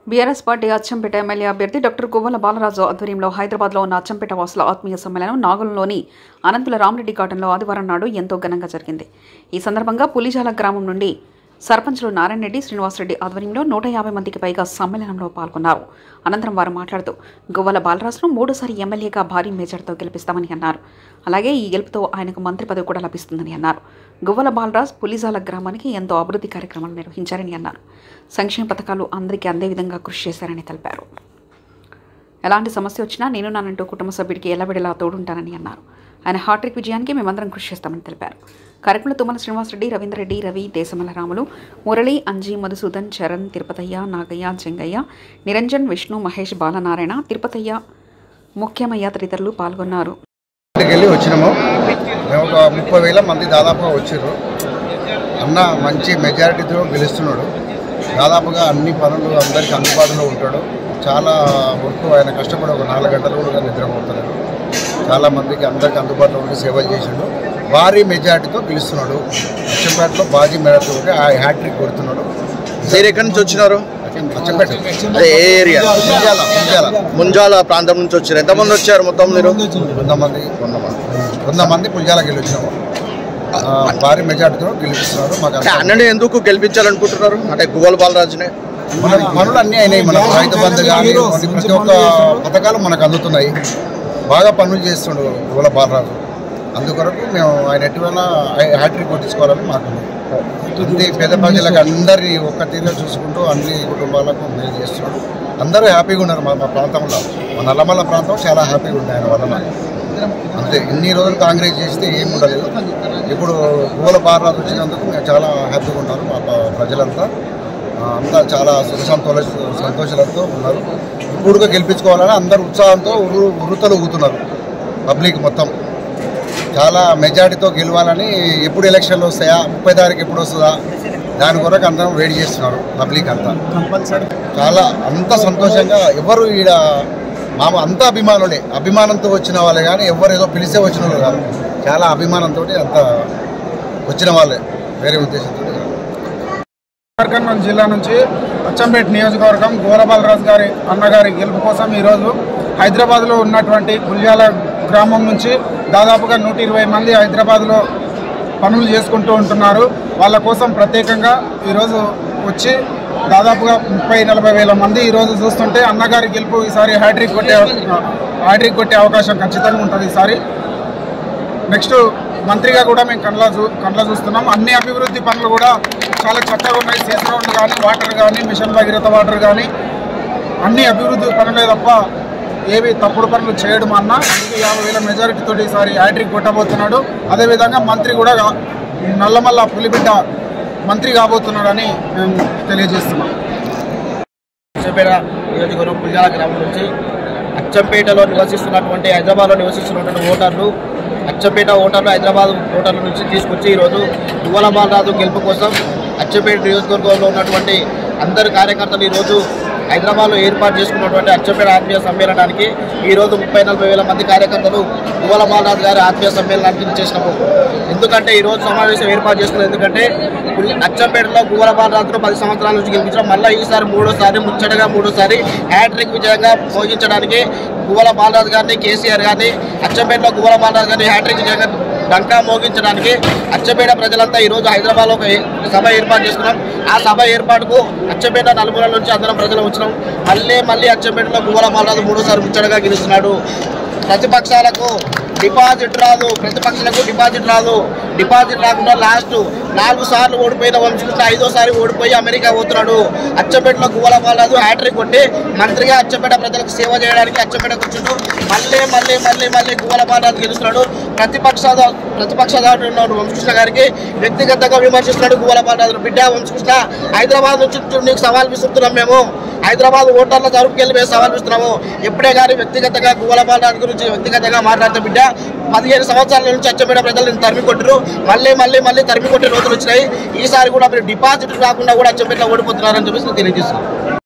BRS party Achampet MLA అభ్యర్థి doctor Guvvala Balaraju ఆధ్వర్యంలో హైదరాబాద్లో ఉన్న అచ్చంపేట వాసుల ఆత్మీయ సమ్మేళనం నాగులంలోని అనంతుల రామరెడ్డి గార్డెన్లో ఆదివారం నాడు ఎంతో ఘనంగా జరిగింది ఈ సందర్భంగా పులిజాల గ్రామం నుండి సర్పంచులు నారాయణ రెడ్డి శ్రీనివాసరెడ్డి ఆధ్వర్యంలో నూట యాభై మందికి పైగా సమ్మేళనంలో పాల్గొన్నారు అనంతరం వారు మాట్లాడుతూ గువ్వల బాలరాజును మూడోసారి ఎమ్మెల్యేగా భారీ మెజార్టీతో గెలిపిస్తామని అన్నారు అలాగే ఈ గెలుపుతో ఆయనకు మంత్రి పదవి కూడా లభిస్తుందని అన్నారు గువ్వల బాలరాజ్ పులిజాల గ్రామానికి ఎంతో అభివృద్ధి కార్యక్రమాలు నిర్వహించారని అన్నారు సంక్షేమ పథకాలు అందరికీ అందే విధంగా కృషి చేశారని తెలిపారు ఎలాంటి సమస్య వచ్చినా నేను నానంటూ కుటుంబ సభ్యుడికి ఎల్లబెడలా తోడుంటానని అన్నారు ఆయన హాట్రిక్ విజయానికి మేమందరం కృషి చేస్తామని తెలిపారు కార్యక్రమంలో తుమ్మల శ్రీనివాసరెడ్డి రవీంద్రరెడ్డి రవి దేశమల్ల రాములు మురళి అంజీ మధుసూదన్ చరణ్ తిరుపతయ్య నాగయ్య జంగయ్య నిరంజన్ విష్ణు మహేష్ బాలనారాయణ తిరుపతయ్య ముఖ్యమయ్య తదితరులు పాల్గొన్నారు ఇంటికి వెళ్ళి వచ్చినాము మేము ఒక ముప్పై వేల మంది దాదాపుగా వచ్చారు అన్న మంచి మెజారిటీతో గెలుస్తున్నాడు దాదాపుగా అన్ని పనులు అందరికీ అందుబాటులో ఉంటాడు చాలా వరకు ఆయన కష్టపడి ఒక నాలుగు గంటలు కూడా నిద్రపోతున్నాడు చాలా మందికి అందరికీ అందుబాటులో ఉండి సేవలు చేసిండు భారీ మెజారిటీతో గెలుస్తున్నాడు అచ్చంపేటలో బాజీ మెజార్టీ ఆ హ్యాట్రిక్ కొడుతున్నాడు మీరు ఎక్కడి నుంచి వచ్చినారు అచ్చంపేట అదే ఏ ఏరియా ముంజాల ముంజాల ముంజాల ప్రాంతం నుంచి వచ్చారు ఎంతమంది వచ్చారు మొత్తం మీరు వంద మంది వంద మంది వంద మంది పులిజాలకు గెలిచినాము ఆ, భారీ మెజార్టీతో గెలిపిస్తున్నారు మాకు అంటే అంతా- అన్నని ఎందుకు గెలిపించాలనుకుంటున్నారు అంటే గువ్వల బాలరాజునే మన పనులు అన్నీ అయినాయి మనకు రైతు బంధు కానీ కొన్ని ప్రతి ఒక్క పథకాలు మనకు అందుతున్నాయి బాగా పనులు చేస్తుండు ఇవాళ బాలరాజు అందుకొరకు మేము ఆయన ఎటువైనా హ్యాట్రిక్ కొట్టించుకోవాలని మాకు ఉంది. అన్ని పేద ప్రజలకు అందరినీ ఒక్క తీరుగా చూసుకుంటూ అన్ని కుటుంబాలకు మేలు చేస్తున్నాడు అందరూ హ్యాపీగా ఉన్నారు మా మా ప్రాంతంలో మా నల్లమల్ల ప్రాంతం చాలా హ్యాపీగా ఉంది ఆయన వలన అంతే ఇన్ని రోజులు కాంగ్రెస్ చేస్తే ఏం ఉండలేదు ఇప్పుడు పూల బాలరాజు వచ్చినందుకు మేము చాలా హ్యాపీగా ఉన్నారు మా ప- ప్రజలంతా ఆ, అంతా చాలా సుఖ సంతోష సంతోషాలతో ఉన్నారు ఇప్పుడుగా గెలిపించుకోవాలని అందరూ ఉత్సాహంతో ఉరు ఉరుతలు ఊగుతున్నారు పబ్లిక్ మొత్తం చాలా మెజారిటీతో గెలవాలని ఎప్పుడు ఎలక్షన్లు వస్తాయా ముప్పై తారీఖు ఎప్పుడు వస్తుందా దాని కొరకు అందరం వెయిట్ చేస్తున్నారు పబ్లిక్ అంతా చాలా అంత సంతోషంగా ఎవరు ఈడ మామ అంతా అభిమానులే అభిమానంతో వచ్చిన వాళ్ళే కానీ ఎవరు ఏదో పిలిచే వచ్చిన వాళ్ళు కాదు చాలా అభిమానంతో అంత వచ్చిన వాళ్ళే వేరే ఉద్దేశంతో కాదు కర్కన్వల్ జిల్లా నుంచి అచ్చంపేట నియోజకవర్గం గోరబాలరాజు గారి అన్నగారి గెలుపు కోసం ఈరోజు హైదరాబాద్లో ఉన్నటువంటి గుల్యాల గ్రామం నుంచి దాదాపుగా నూట ఇరవై మంది హైదరాబాద్లో పనులు చేసుకుంటూ ఉంటున్నారు వాళ్ళ కోసం ప్రత్యేకంగా ఈరోజు వచ్చి దాదాపుగా ముప్పై నలభై వేల మంది ఈరోజు చూస్తుంటే అన్నగారి గెలుపు ఈసారి హ్యాట్రిక్ కొట్టే హ్యాట్రిక్ కొట్టే అవకాశం ఖచ్చితంగా ఉంటుంది ఈసారి నెక్స్ట్ మంత్రిగా కూడా మేము కండ్ల చూ కండ్ల చూస్తున్నాం అన్ని అభివృద్ధి పనులు కూడా చాలా చక్కగా ఉన్నాయి సీసీ రోడ్లు కానీ వాటర్ కానీ మిషన్ భగీరథ వాటర్ కానీ అన్ని అభివృద్ధి పనులే తప్ప ఏవి తప్పుడు పనులు చేయడం అన్న అందుకే యాభై వేల మెజారిటీ తోటి ఈసారి హ్యాట్రిక్ కొట్టబోతున్నాడు అదేవిధంగా మంత్రి కూడా గా- నల్లమల్ల పులిబిడ్డ మంత్రి కాబోతున్నాడని మేము తెలియజేస్తున్నాం అచ్చంపేట నియోజకవర్గం పుల్యాల గ్రామం నుంచి అచ్చంపేటలో నివసిస్తున్నటువంటి హైదరాబాద్లో నివసిస్తున్నటువంటి ఓటర్లు అచ్చంపేట ఓటర్లు హైదరాబాద్ ఓటర్ల నుంచి తీసుకొచ్చి ఈరోజు యువల బాలరాజు గెలుపు కోసం అచ్చంపేట నియోజకవర్గంలో ఉన్నటువంటి అందరు కార్యకర్తలు ఈరోజు హైదరాబాద్లో ఏర్పాటు చేసుకున్నటువంటి అచ్చంపేట ఆత్మీయ సమ్మేళనానికి ఈరోజు ముప్పై నలభై వేల మంది కార్యకర్తలు యువల బాలరాజు గారి ఆత్మీయ సమ్మేళనానికి చేసినాము ఎందుకంటే ఈరోజు సమావేశం ఏర్పాటు చేసుకున్నది ఎందుకంటే పుల్- అచ్చంపేటలో గువ్వల బాలరాజును పది సంవత్సరాల నుంచి గెలిపించడం మళ్ళీ ఈసారి మూడోసారి ముచ్చటగా మూడోసారి హ్యాట్రిక్ విజయంగా భోగించడానికి గువ్వల బాలరాజు గారిని కేసీఆర్ గారిని అచ్చంపేటలో గువ్వల బాలరాజు గారిని హ్యాట్రిక్ విజయంగా డంకా మోగించడానికి అచ్చంపేట ప్రజలంతా ఈరోజు హైదరాబాద్లో ఒక ఏ- సభ ఏర్పాటు చేసుకున్నాం ఆ సభ ఏర్పాటుకు అచ్చంపేట నలుమూలల నుంచి అందరం ప్రజలు వచ్చినాం మళ్ళీ మళ్ళీ అచ్చంపేటలో గువ్వల బాలరాజు మూడోసారి ముచ్చటగా గెలుస్తున్నాడు ప్రతిపక్షాలకు డిపాజిట్ రాదు ప్రతిపక్షాలకు డిపాజిట్ రాదు డిపాజిట్ రాకుండా లాస్ట్ నాలుగు సార్లు ఓడిపోయిన వంశకృష్ణ ఐదోసారి ఓడిపోయి అమెరికా పోతున్నాడు అచ్చంపేటలో గువ్వల బాలరాజు హ్యాట్రిక్ కొట్టి మంత్రిగా అచ్చంపేట ప్రజలకు సేవ చేయడానికి అచ్చంపేట కూర్చుంటూ మళ్ళీ మళ్ళీ మళ్ళీ మళ్ళీ గువ్వల బాలరాజు గెలుస్తున్నాడు ప్రతిపక్ష ప్రతిపక్ష ఉన్న వంశకృష్ణ గారికి వ్యక్తిగతంగా విమర్శిస్తున్నాడు గువ్వల బాలరాజు బిడ్డ వంశకృష్ణ హైదరాబాద్ నుంచి నీకు సవాల్ విసురుతున్నాం మేము హైదరాబాద్ ఓటర్ల తరపుకి వెళ్ళి మేము సవాల్ ఇస్తున్నాము ఎప్పుడే కానీ వ్యక్తిగతంగా గువ్వల బాలరాజు గురించి వ్యక్తిగతంగా మాట్లాడితే బిడ్డ పదిహేను సంవత్సరాల నుంచి అచ్చబిడ్డ ప్రజలు నేను తరిమి కొట్టరు మళ్ళీ మళ్ళీ మళ్ళీ తరిమి కొట్టే రోజులు వచ్చినాయి ఈసారి కూడా మీరు డిపాజిట్ రాకుండా కూడా అచ్చబిడ్డ ఓడిపోతున్నారని చెప్పేసి నేను తెలియజేస్తున్నాను